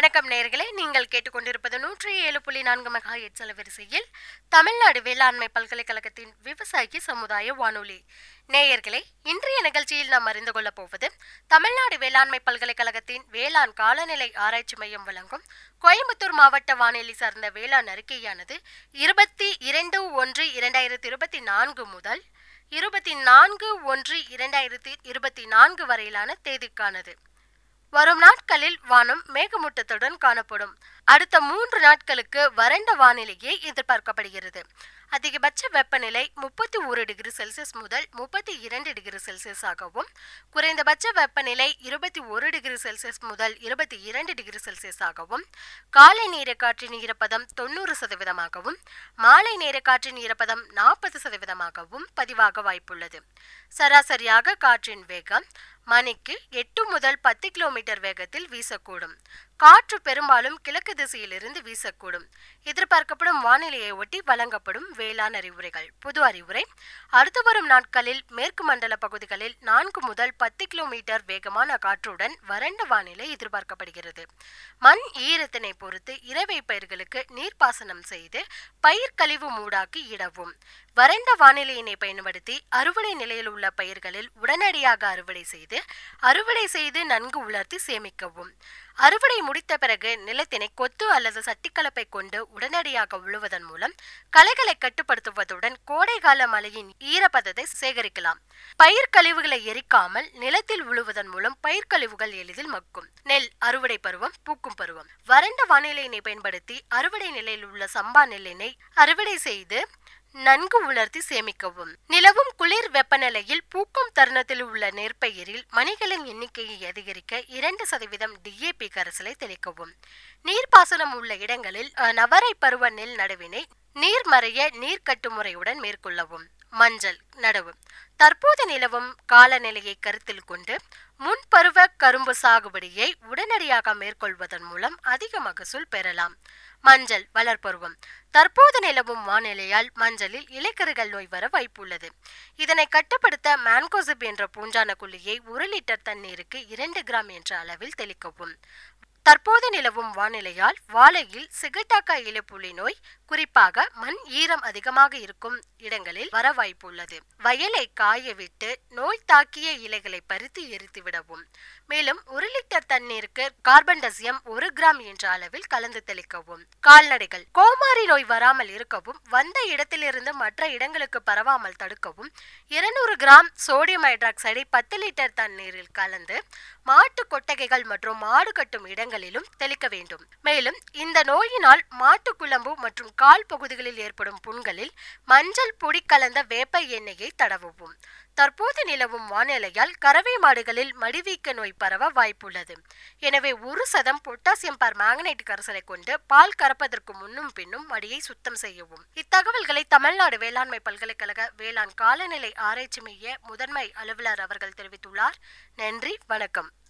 வணக்கம் நேயர்களே நீங்கள் கேட்டுக்கொண்டிருப்பது நூற்றி ஏழு புள்ளி நான்கு மெகா எட்சல வரிசையில் தமிழ்நாடு வேளாண்மை பல்கலைக்கழகத்தின் விவசாயி சமுதாய வானொலி நேயர்களே இன்றைய நிகழ்ச்சியில் நாம் அறிந்து கொள்ளப் போவது தமிழ்நாடு வேளாண்மை பல்கலைக்கழகத்தின் வேளாண் காலநிலை ஆராய்ச்சி மையம் வழங்கும் கோயம்புத்தூர் மாவட்ட வானிலை சார்ந்த வேளாண் அறிக்கையானது இருபத்தி இரண்டு ஒன்று இரண்டாயிரத்தி இருபத்தி நான்கு முதல் இருபத்தி நான்கு ஒன்று இரண்டாயிரத்தி இருபத்தி நான்கு வரையிலான தேதிக்கானது வரும் நாட்களில் வானம் மேகமூட்டத்துடன் காணப்படும் அடுத்த மூன்று நாட்களுக்கு வறண்ட வானிலையே எதிர்பார்க்கப்படுகிறது அதிகபட்ச வெப்பநிலை முப்பத்தி ஒரு டிகிரி செல்சியஸ் முதல் முப்பத்தி இரண்டு டிகிரி செல்சியஸ் ஆகவும் குறைந்தபட்ச வெப்பநிலை இருபத்தி ஒரு டிகிரி செல்சியஸ் முதல் இருபத்தி இரண்டு டிகிரி செல்சியஸ் ஆகவும் காலை நேர காற்றின் ஈரப்பதம் தொண்ணூறு சதவீதமாகவும் மாலை நேர காற்றின் ஈரப்பதம் நாற்பது சதவீதமாகவும் பதிவாக வாய்ப்புள்ளது சராசரியாக காற்றின் வேகம் மணிக்கு எட்டு முதல் பத்து கிலோமீட்டர் வேகத்தில் வீசக்கூடும் காற்று பெரும்பாலும் கிழக்கு திசையிலிருந்து வீசக்கூடும் எதிர்பார்க்கப்படும் வானிலையை ஒட்டி வழங்கப்படும் வேளாண் அறிவுரைகள் பொது அறிவுரை அடுத்து வரும் நாட்களில் மேற்கு மண்டல பகுதிகளில் நான்கு முதல் பத்து கிலோமீட்டர் வேகமான காற்றுடன் வறண்ட வானிலை எதிர்பார்க்கப்படுகிறது மண் ஈரத்தினை பொறுத்து இறவை பயிர்களுக்கு நீர்ப்பாசனம் செய்து பயிர் கழிவு மூடாக்கி இடவும் வறண்ட வானிலையினை பயன்படுத்தி அறுவடை நிலையில் உள்ள பயிர்களில் உடனடியாக அறுவடை செய்து அறுவடை செய்து நன்கு உலர்த்தி சேமிக்கவும் அறுவடை முடித்த பிறகு நிலத்தினை கொத்து அல்லது சட்டிக்கலப்பை கொண்டு உடனடியாக உழுவதன் மூலம் களைகளை கட்டுப்படுத்துவதுடன் கோடைகால மழையின் ஈரப்பதத்தை சேகரிக்கலாம் பயிர் கழிவுகளை எரிக்காமல் நிலத்தில் உழுவதன் மூலம் பயிர் கழிவுகள் எளிதில் மக்கும் நெல் அறுவடை பருவம் பூக்கும் பருவம் வறண்ட வானிலையினை பயன்படுத்தி அறுவடை நிலையில் உள்ள சம்பா நெல்லினை அறுவடை செய்து நன்கு உலர்த்தி சேமிக்கவும் நிலவும் குளிர் வெப்பநிலையில் பூக்கும் தருணத்தில் உள்ள நெற்பயிரில் மணிகளின் எண்ணிக்கையை அதிகரிக்க இரண்டு சதவீதம் டிஏபி கரைசலை தெளிக்கவும் நீர்ப்பாசனம் உள்ள இடங்களில் அஹ், நவரை பருவ நெல் நடவினை நீர்மறைய நீர்க்கட்டு முறையுடன் மேற்கொள்ளவும் மஞ்சள் நடவு தற்போது நிலவும் காலநிலையை கருத்தில் கொண்டு முன்பருவ கரும்பு சாகுபடியை உடனடியாக மேற்கொள்வதன் மூலம் அதிக மகசூல் பெறலாம் மஞ்சள் வளர்ப்பருவம் தற்போது நிலவும் வானிலையால் மஞ்சளில் இலைக்கருகள் நோய் வர வாய்ப்புள்ளது இதனை கட்டுப்படுத்த மேன்கோசிப் என்ற பூஞ்சான குழியை ஒரு லிட்டர் தண்ணீருக்கு இரண்டு கிராம் என்ற அளவில் தெளிக்கவும் தற்போது நிலவும் வானிலையால் வாழையில் சிகட்டாக்கா இலைப்புள்ளி நோய் குறிப்பாக மண் ஈரம் அதிகமாக இருக்கும் இடங்களில் வர வாய்ப்புள்ளது வயலை காய விட்டு நோய் தாக்கிய இலைகளை பறித்து எரித்து விடவும் மேலும் ஒரு லிட்டர் தண்ணீருக்கு கார்பன் டசியம் ஒரு கிராம் என்ற அளவில் கலந்து தெளிக்கவும் கால்நடைகள் கோமாரி நோய் வராமல் இருக்கவும் வந்த இடத்திலிருந்து மற்ற இடங்களுக்கு பரவாமல் தடுக்கவும் இருநூறு கிராம் சோடியம் ஹைட்ராக்சைடை பத்து லிட்டர் தண்ணீரில் கலந்து மாட்டு கொட்டகைகள் மற்றும் மாடு கட்டும் இடங்களிலும் தெளிக்க வேண்டும் மேலும் இந்த நோயினால் மாட்டு குழம்பு மற்றும் கால் பகுதிகளில் ஏற்படும் புண்களில் மஞ்சள் பொடி கலந்த வேப்ப எண்ணெயை தடவவும் தற்போது நிலவும் வானிலையால் கறவை மாடுகளில் மடிவீக்க நோய் பரவ வாய்ப்புள்ளது எனவே ஒரு சதம் பொட்டாசியம் பார் மேங்கனைட் கரைசலை கொண்டு பால் கறப்பதற்கு முன்னும் பின்னும் மடியை சுத்தம் செய்யவும் இத்தகவல்களை தமிழ்நாடு வேளாண்மை பல்கலைக்கழக வேளாண் காலநிலை ஆராய்ச்சி மைய முதன்மை அலுவலர் அவர்கள் தெரிவித்துள்ளார் நன்றி வணக்கம்